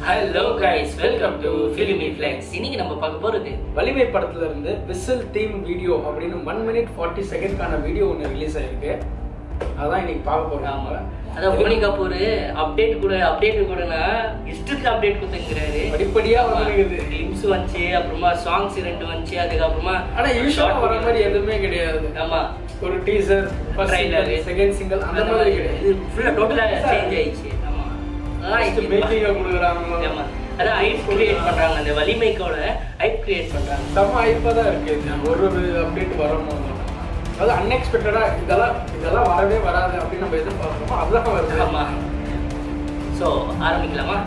Hello guys welcome to filmy flex இன்னைக்கு நம்ம பார்க்க போறது வலிமை படத்துல இருந்து விசில் தீம் வீடியோ அப்படின்னு ஒன் மினிட் ஃபார்ட்டி செகண்ட்கான வீடியோ ஒன்று ரிலீஸ் ஆயிருக்கு அதான் இன்னைக்கு பார்க்க போறோம் ஆமா அதான் போனி கபூர் அப்டேட் கூட அப்டேட் கூடனா இஷ்டத்துக்கு அப்டேட் கொடுத்துங்கிறாரு படிப்படியா வந்துருக்குது கிளிம்ஸ் வந்துச்சு அப்புறமா சாங்ஸ் ரெண்டு வந்துச்சு அதுக்கப்புறமா ஆனா யூஸ்வலா வர மாதிரி எதுவுமே கிடையாது ஆமா ஒரு teaser first Trailer. Single second single அந்த அந்த மாதிரி மாதிரி கிடையாது இது ஃபுல்லா டோட்டலா சேஞ்ச் ஆயிடுச்சு ஆமா நல்லா ஃபர்ஸ்ட் ஆயிடுச்சு மேக்கிங்க கொடுக்குறாங்க ஆமா அதான் ஹைப் கிரியேட் பண்றாங்க அந்த வலிமைக்கோட ஹைப் கிரியேட் பண்றாங்க செம்ம ஹைப்பா தான் இருக்கு இது. ஒரு ஒரு அப்டேட் வரும்போது அது அன்எக்ஸ்பெக்டடா இதெல்லாம் இதெல்லாம் வரவே வராது அப்படின்னு நம்ம எதிர்பார்க்கிறோமோ அதுதான் வருது ஆமா சோ ஆரம்பிக்கலாமா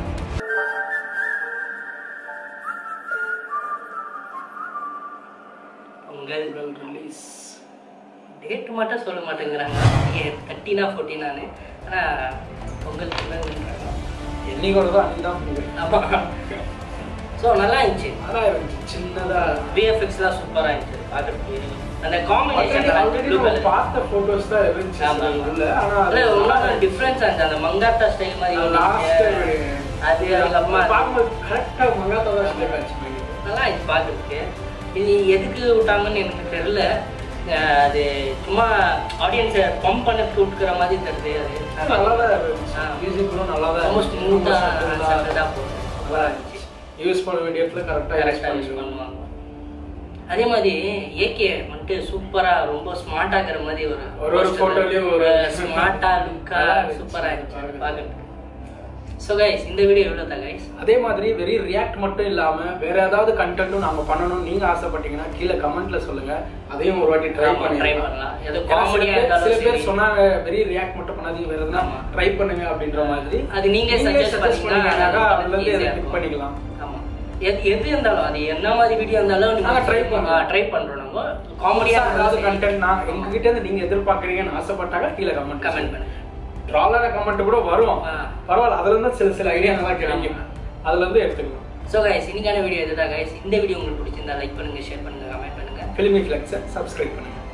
உங்கள் ரிலீஸ் டேட் மட்டும் சொல்ல மாட்டேங்கிறாங்க தேர்ட்டினா ஃபோர்டீனானு ஆனா பொங்கல் பொங்கல்ன்றாங்க என்னைக்கோட தான் அன்னைக்கு தான் போகுது ஆமா ஸோ நல்லா இருந்துச்சு நல்லா இருந்துச்சு சின்னதா விஎஃப்எக்ஸ்லாம் சூப்பராக இருந்துச்சு பார்க்குறதுக்கு அந்த Already- காம்பினேஷன் already நம்ம பார்த்த photos தான் இருந்துச்சு ஆமா, ஆமா. உள்ள. ஆனா அது டிஃப்ரென்ஸ் அந்த அந்த மங்காத்தா ஸ்டைல் மாதிரி அது ஒண்ணு last இருக்கு. அது அதுக்கப்புறமா பார்க்கும்போது correct ஆ மங்காத்தா தான் style ஆச்சு மாதிரி. நல்லா இருந்துச்சு பார்க்கறதுக்கு இது எதுக்கு விட்டாங்கன்னு எனக்கு தெரியல அஹ் அது சும்மா ஆடியன்ஸை பம்ப் பண்ண விட்டுக்கிற மாதிரி தெரியுது அது நல்லா தான் இருந்துச்சு. ஆ. Music கூட நல்லா தான் ரொம்ப இருந்துச்சு. ஸ்மூத்தாக ரொம்ப சட்டதாக போகுது நல்லா இருந்துச்சு யூஸ் பண்ண வேண்டிய இடத்துல கரெக்டாக யூஸ் கரெக்டாக யூஸ் பண்ணுவாங்க பண்ணுவாங்க அதே மாதிரி ஏகே வந்துட்டு சூப்பரா ரொம்ப ஸ்மார்ட்டா இருக்கிற மாதிரி ஒரு ஒரு ஒரு photoலயும் ஒரு- ஸ்மார்ட்டா லுக்கா நல்லா இருந்துச்சு. சூப்பரா இருந்துச்சு பாக்குறதுக்கு. பார்க்கறதுக்கு ஸோ கைஸ் இந்த வீடியோ எவ்வளோ தான் கைஸ் அதே மாதிரி வெறி ரியாக்ட் மட்டும் இல்லாம வேற ஏதாவது கண்டென்ட்டும் நாங்க பண்ணணும் நீங்க ஆசைப்பட்டீங்கன்னா கீழே கமெண்ட்ல சொல்லுங்க அதையும் ஒரு வாட்டி ட்ரை ஆமா, பண்ணி try பண்ணலாம். எது ஏன்னா சில comedy-ஆ பேர் இருந்தாலும் சில பேர் சரி. சொன்னாங்க வெறி ரியாக்ட் மட்டும் பண்ணாதீங்க வேற எதுனா ஆமா. ட்ரை பண்ணுங்க அப்படின்ற மாதிரி அது நீங்க suggest suggest பண்ணீங்கன்னா பண்ணீங்கன்னாக்கா அது அதுல இருந்து easy-ஆ எதை இருக்கும். click பண்ணிக்கலாம் ஆமா எது எது இருந்தாலும் அது என்ன மாதிரி வீடியோ இருந்தாலும் நாங்க try பண்றோம். ட்ரை பண்றோம் நம்ம காமெடியா காமெடியா ஏதாவது கண்டென்ட் நான் எங்ககிட்ட இருந்து நீங்க எதிர்பார்க்கறீங்கன்னு ஆசைப்பட்டாங்க கீழே கமெண்ட் கமெண்ட் பண்ணுங்க ட்ராலான கமெண்ட் கூட வரும் ஆ. பரவாயில்ல அதுல இருந்து சில சில ஐடியா நல்லா கிடைக்கும் அதுல இருந்து எடுத்துக்கலாம் ஸோ கைஸ் இன்னைக்கான வீடியோ இதுதான் கைஸ் இந்த வீடியோ உங்களுக்கு பிடிச்சிருந்தா லைக் பண்ணுங்க ஷேர் பண்ணுங்க கமெண்ட் பண்ணுங்க ஃபிலிமி ஃபிளெக்ஸை சப்ஸ்கிரைப் பண்ணுங்க